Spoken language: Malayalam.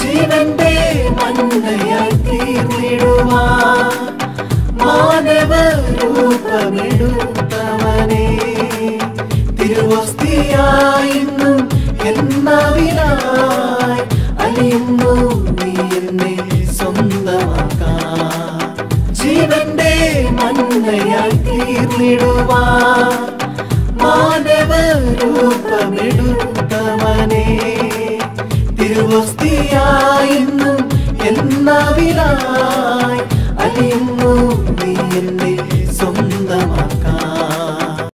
ജീവന്റെ മന്നയായി തീർന്നിടുവാ മാനവ രൂപമെടുത്തവനെ തിരുവസ്തിയായിന്നും എന്നാവിനായി അലിയുന്നു നീ എന്നെ സ്വന്തമാക്കാം ജീവന്റെ മന്നയായി തീർന്നിടുവാ മാനവ രൂപമെടുത്തവനെ തിരുവസ്തിയായിന്നും എന്നാവിനായി അലിയുന്നു നീ എന്നെ